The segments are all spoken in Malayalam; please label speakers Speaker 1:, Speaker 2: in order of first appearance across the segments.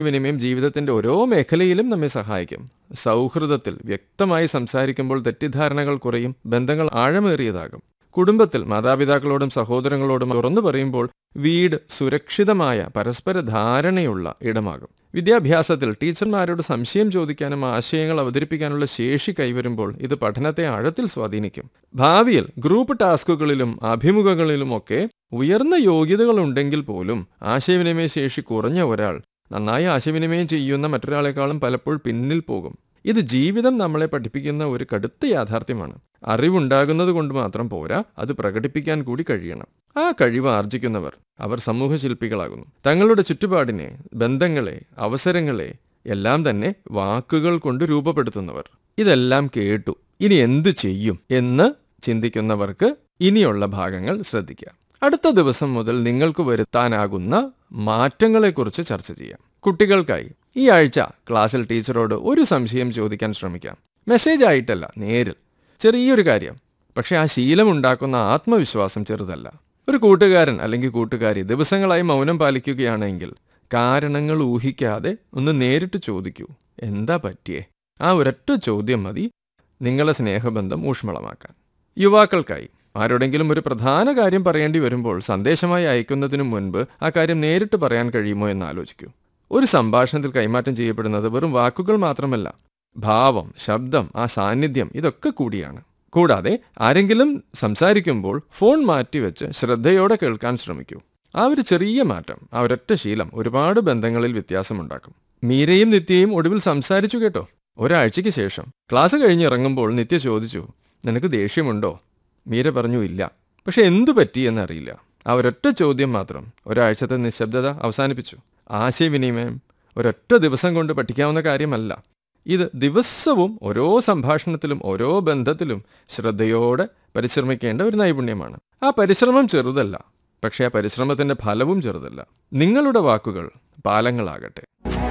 Speaker 1: വിനിമയം ജീവിതത്തിന്റെ ഓരോ മേഖലയിലും നമ്മെ സഹായിക്കും സൗഹൃദത്തിൽ വ്യക്തമായി സംസാരിക്കുമ്പോൾ തെറ്റിദ്ധാരണകൾ കുറയും ബന്ധങ്ങൾ ആഴമേറിയതാകും കുടുംബത്തിൽ മാതാപിതാക്കളോടും സഹോദരങ്ങളോടും തുറന്നു പറയുമ്പോൾ വീട് സുരക്ഷിതമായ പരസ്പര ധാരണയുള്ള ഇടമാകും വിദ്യാഭ്യാസത്തിൽ ടീച്ചർമാരോട് സംശയം ചോദിക്കാനും ആശയങ്ങൾ അവതരിപ്പിക്കാനുള്ള ശേഷി കൈവരുമ്പോൾ ഇത് പഠനത്തെ ആഴത്തിൽ സ്വാധീനിക്കും ഭാവിയിൽ ഗ്രൂപ്പ് ടാസ്കുകളിലും അഭിമുഖങ്ങളിലുമൊക്കെ ഉയർന്ന യോഗ്യതകളുണ്ടെങ്കിൽ പോലും ആശയവിനിമയ ശേഷി കുറഞ്ഞ ഒരാൾ നന്നായി ആശയവിനിമയം ചെയ്യുന്ന മറ്റൊരാളെക്കാളും പലപ്പോൾ പിന്നിൽ പോകും ഇത് ജീവിതം നമ്മളെ പഠിപ്പിക്കുന്ന ഒരു കടുത്ത യാഥാർത്ഥ്യമാണ് അറിവുണ്ടാകുന്നത് കൊണ്ട് മാത്രം പോരാ അത് പ്രകടിപ്പിക്കാൻ കൂടി കഴിയണം ആ കഴിവ് ആർജിക്കുന്നവർ അവർ സമൂഹ ശില്പികളാകുന്നു തങ്ങളുടെ ചുറ്റുപാടിനെ ബന്ധങ്ങളെ അവസരങ്ങളെ എല്ലാം തന്നെ വാക്കുകൾ കൊണ്ട് രൂപപ്പെടുത്തുന്നവർ ഇതെല്ലാം കേട്ടു ഇനി എന്തു ചെയ്യും എന്ന് ചിന്തിക്കുന്നവർക്ക് ഇനിയുള്ള ഭാഗങ്ങൾ ശ്രദ്ധിക്കാം അടുത്ത ദിവസം മുതൽ നിങ്ങൾക്ക് വരുത്താനാകുന്ന മാറ്റങ്ങളെക്കുറിച്ച് ചർച്ച ചെയ്യാം കുട്ടികൾക്കായി ഈ ആഴ്ച ക്ലാസ്സിൽ ടീച്ചറോട് ഒരു സംശയം ചോദിക്കാൻ ശ്രമിക്കാം മെസ്സേജ് ആയിട്ടല്ല നേരിൽ ചെറിയൊരു കാര്യം പക്ഷെ ആ ശീലം ഉണ്ടാക്കുന്ന ആത്മവിശ്വാസം ചെറുതല്ല ഒരു കൂട്ടുകാരൻ അല്ലെങ്കിൽ കൂട്ടുകാരി ദിവസങ്ങളായി മൗനം പാലിക്കുകയാണെങ്കിൽ കാരണങ്ങൾ ഊഹിക്കാതെ ഒന്ന് നേരിട്ട് ചോദിക്കൂ എന്താ പറ്റിയേ ആ ഒരൊറ്റ ചോദ്യം മതി നിങ്ങളെ സ്നേഹബന്ധം ഊഷ്മളമാക്കാൻ യുവാക്കൾക്കായി ആരോടെങ്കിലും ഒരു പ്രധാന കാര്യം പറയേണ്ടി വരുമ്പോൾ സന്ദേശമായി അയക്കുന്നതിനു മുൻപ് ആ കാര്യം നേരിട്ട് പറയാൻ കഴിയുമോ എന്ന് ആലോചിക്കൂ ഒരു സംഭാഷണത്തിൽ കൈമാറ്റം ചെയ്യപ്പെടുന്നത് വെറും വാക്കുകൾ മാത്രമല്ല ഭാവം ശബ്ദം ആ സാന്നിധ്യം ഇതൊക്കെ കൂടിയാണ് കൂടാതെ ആരെങ്കിലും സംസാരിക്കുമ്പോൾ ഫോൺ മാറ്റിവെച്ച് ശ്രദ്ധയോടെ കേൾക്കാൻ ശ്രമിക്കൂ ആ ഒരു ചെറിയ മാറ്റം ആ ഒരൊറ്റ ശീലം ഒരുപാട് ബന്ധങ്ങളിൽ വ്യത്യാസമുണ്ടാക്കും മീരയും നിത്യയും ഒടുവിൽ സംസാരിച്ചു കേട്ടോ ഒരാഴ്ചയ്ക്ക് ശേഷം ക്ലാസ് കഴിഞ്ഞിറങ്ങുമ്പോൾ നിത്യ ചോദിച്ചു നിനക്ക് ദേഷ്യമുണ്ടോ മീര പറഞ്ഞു ഇല്ല പക്ഷെ എന്തു പറ്റി എന്നറിയില്ല ആ ഒരൊറ്റ ചോദ്യം മാത്രം ഒരാഴ്ചത്തെ നിശബ്ദത അവസാനിപ്പിച്ചു ആശയവിനിമയം ഒരൊറ്റ ദിവസം കൊണ്ട് പഠിക്കാവുന്ന കാര്യമല്ല ഇത് ദിവസവും ഓരോ സംഭാഷണത്തിലും ഓരോ ബന്ധത്തിലും ശ്രദ്ധയോടെ പരിശ്രമിക്കേണ്ട ഒരു നൈപുണ്യമാണ് ആ പരിശ്രമം ചെറുതല്ല പക്ഷേ ആ പരിശ്രമത്തിന്റെ ഫലവും ചെറുതല്ല നിങ്ങളുടെ വാക്കുകൾ പാലങ്ങളാകട്ടെ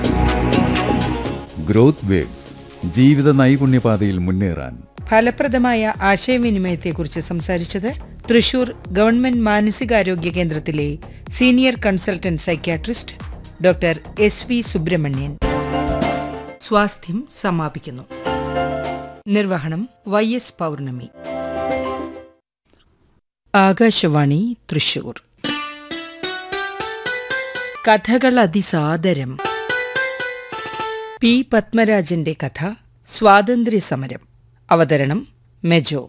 Speaker 2: ഗ്രോത്ത് വേവ്സ് ജീവിത നൈപുണ്യപാതയിൽ മുന്നേറാൻ
Speaker 3: ഫലപ്രദമായ ആശയവിനിമയത്തെക്കുറിച്ച് സംസാരിച്ചത് തൃശൂർ ഗവൺമെന്റ് മാനസികാരോഗ്യ കേന്ദ്രത്തിലെ senior consultant psychiatrist doctor S V Subramanian സ്വാസ്ഥ്യം സമാപിക്കുന്നു നിർവഹണം വൈ എസ് പൗർണമി ആകാശവാണി തൃശൂർ കഥകൾ അതിസാദരം പി പത്മരാജന്റെ കഥ സ്വാതന്ത്ര്യ സമരം അവതരണം മെജോ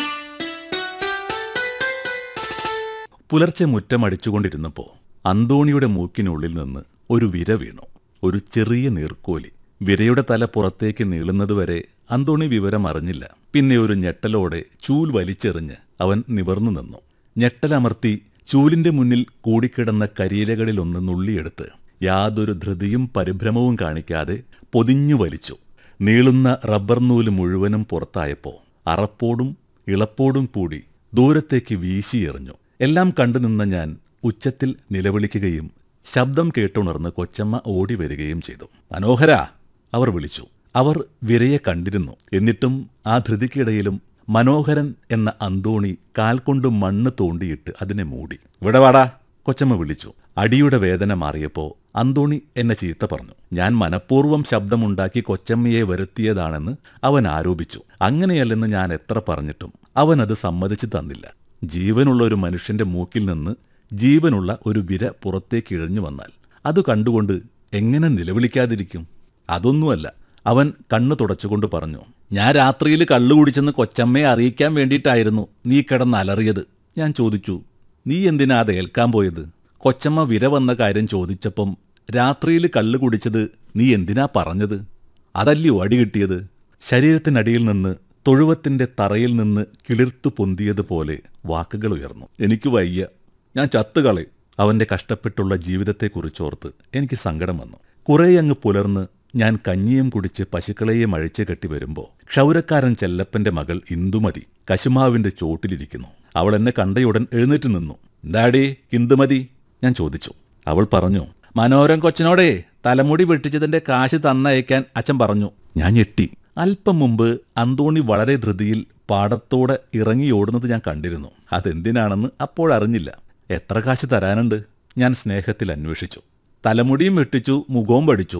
Speaker 4: പുലർച്ചെ മുറ്റമടിച്ചുകൊണ്ടിരുന്നപ്പോ അന്തോണിയുടെ മൂക്കിനുള്ളിൽ നിന്ന് ഒരു വിര വീണു ഒരു ചെറിയ നീർക്കോലി വിരയുടെ തല പുറത്തേക്ക് നീളുന്നതുവരെ അന്തോണി വിവരം അറിഞ്ഞില്ല പിന്നെ ഒരു ഞെട്ടലോടെ ചൂൽ വലിച്ചെറിഞ്ഞ് അവൻ നിവർന്നു നിന്നു ഞെട്ടലമർത്തി ചൂലിന്റെ മുന്നിൽ കൂടിക്കിടന്ന കരിയിലകളിലൊന്ന് നുള്ളിയെടുത്ത് യാതൊരു ധൃതിയും പരിഭ്രമവും കാണിക്കാതെ പൊതിഞ്ഞു വലിച്ചു നീളുന്ന റബ്ബർ നൂല് മുഴുവനും പുറത്തായപ്പോ അറപ്പോടും ഇളപ്പോടും കൂടി ദൂരത്തേക്ക് വീശിയെറിഞ്ഞു എല്ലാം കണ്ടുനിന്ന ഞാൻ ഉച്ചത്തിൽ നിലവിളിക്കുകയും ശബ്ദം കേട്ടുണർന്ന് കൊച്ചമ്മ ഓടി വരികയും ചെയ്തു മനോഹര അവർ വിളിച്ചു അവർ വിരയെ കണ്ടിരുന്നു എന്നിട്ടും ആ ധൃതിക്കിടയിലും മനോഹരൻ എന്ന അന്തോണി കാൽ കൊണ്ട് മണ്ണ് തോണ്ടിയിട്ട് അതിനെ മൂടി ഇവിടെ വാടാ കൊച്ചമ്മ വിളിച്ചു അടിയുടെ വേദന മാറിയപ്പോ അന്തോണി എന്നെ ചീത്ത പറഞ്ഞു ഞാൻ മനഃപൂർവ്വം ശബ്ദമുണ്ടാക്കി കൊച്ചമ്മയെ വരുത്തിയതാണെന്ന് അവൻ ആരോപിച്ചു അങ്ങനെയല്ലെന്ന് ഞാൻ എത്ര പറഞ്ഞിട്ടും അവൻ അത് സമ്മതിച്ചു തന്നില്ല ജീവനുള്ള ഒരു മനുഷ്യന്റെ മൂക്കിൽ നിന്ന് ജീവനുള്ള ഒരു വിര പുറത്തേക്ക് ഇഴഞ്ഞു വന്നാൽ അത് കണ്ടുകൊണ്ട് എങ്ങനെ നിലവിളിക്കാതിരിക്കും അതൊന്നുമല്ല അവൻ കണ്ണു തുടച്ചുകൊണ്ട് പറഞ്ഞു ഞാൻ രാത്രിയിൽ കള്ളു കുടിച്ചെന്ന് കൊച്ചമ്മയെ അറിയിക്കാൻ വേണ്ടിയിട്ടായിരുന്നു നീ കിടന്ന് അലറിയത് ഞാൻ ചോദിച്ചു നീ എന്തിനാ അത് ഏൽക്കാൻ പോയത് കൊച്ചമ്മ വിര വന്ന കാര്യം ചോദിച്ചപ്പം രാത്രിയിൽ കള്ളു കുടിച്ചത് നീ എന്തിനാ പറഞ്ഞത് അതല്ലയോ അടി കിട്ടിയത് ശരീരത്തിനടിയിൽ നിന്ന് തൊഴുവത്തിന്റെ തറയിൽ നിന്ന് കിളിർത്തു പൊന്തിയതുപോലെ വാക്കുകൾ ഉയർന്നു എനിക്ക് വയ്യ ഞാൻ ചത്തുകളെ അവന്റെ കഷ്ടപ്പെട്ടുള്ള ജീവിതത്തെക്കുറിച്ചോർത്ത് എനിക്ക് സങ്കടം വന്നു കുറേയങ്ങ് പുലർന്ന് ഞാൻ കഞ്ഞിയും കുടിച്ച് പശുക്കളെയും അഴിച്ചു കെട്ടി വരുമ്പോ ക്ഷൗരക്കാരൻ ചെല്ലപ്പന്റെ മകൾ ഇന്ദുമതി കശുമാവിന്റെ ചോട്ടിലിരിക്കുന്നു അവൾ എന്നെ കണ്ടയുടൻ എഴുന്നേറ്റ് നിന്നു എന്താടേ ഇന്ദുമതി ഞാൻ ചോദിച്ചു അവൾ പറഞ്ഞു മനോരം കൊച്ചനോടെ തലമുടി വെട്ടിച്ചതിന്റെ കാശ് തന്നയക്കാൻ അച്ഛൻ പറഞ്ഞു ഞാൻ ഞെട്ടി അല്പം മുമ്പ് അന്തോണി വളരെ ധൃതിയിൽ പാടത്തോടെ ഇറങ്ങിയോടുന്നത് ഞാൻ കണ്ടിരുന്നു അതെന്തിനാണെന്ന് അപ്പോഴറിഞ്ഞില്ല എത്ര കാശ് തരാനുണ്ട് ഞാൻ സ്നേഹത്തിൽ അന്വേഷിച്ചു തലമുടിയും വെട്ടിച്ചു മുഖവും പഠിച്ചു